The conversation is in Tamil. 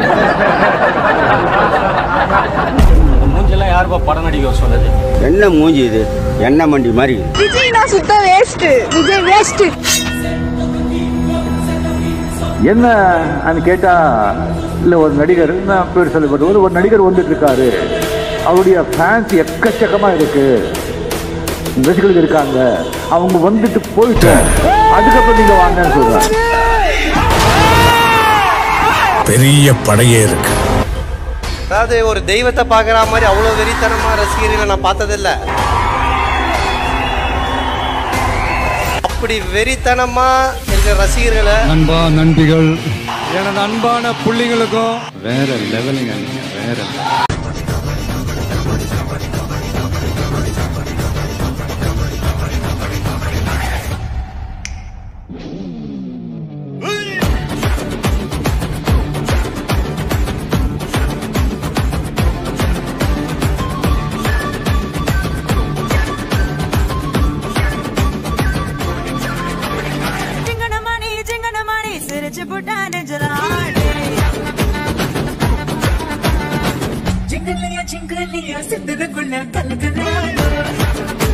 மூஞ்செல்லாம் யாருப்பா படம் நடிக்க சொன்னது என்ன மூஞ்சி இது எண்ணெய் மண்டி மாதிரி விஜய் நான் சுத்த வேஸ்ட் விஜய் வேஸ்ட் என்ன அது கேட்டா இல்ல ஒரு நடிகர் நான் பேர் சொல்லப்படுவது ஒரு நடிகர் வந்துட்டு இருக்காரு அவருடைய ஃபேன்ஸ் எக்கச்சக்கமா இருக்கு ரசிகர்கள் இருக்காங்க அவங்க வந்துட்டு போயிட்டு அதுக்கப்புறம் நீங்க வாங்கன்னு சொல்றாங்க பெரிய படையே இருக்கு அதாவது ஒரு தெய்வத்தை பார்க்குற மாதிரி அவ்வளோ வெறித்தனமா ரசிகர்களை நான் பார்த்ததில்ல அப்படி வெறித்தனமா இருக்கிற ரசிகர்களை அன்பா நன்றிகள் எனது அன்பான புள்ளிகளுக்கும் வேற லெவலுங்க வேற சிங்கனமணி சிங்கனமணி சிரிச்சு புட்டா நெஞ்சல ஆடு ஜிங்கலியா ஜிங்கலியா சித்தருக்குள்ள கலக்குது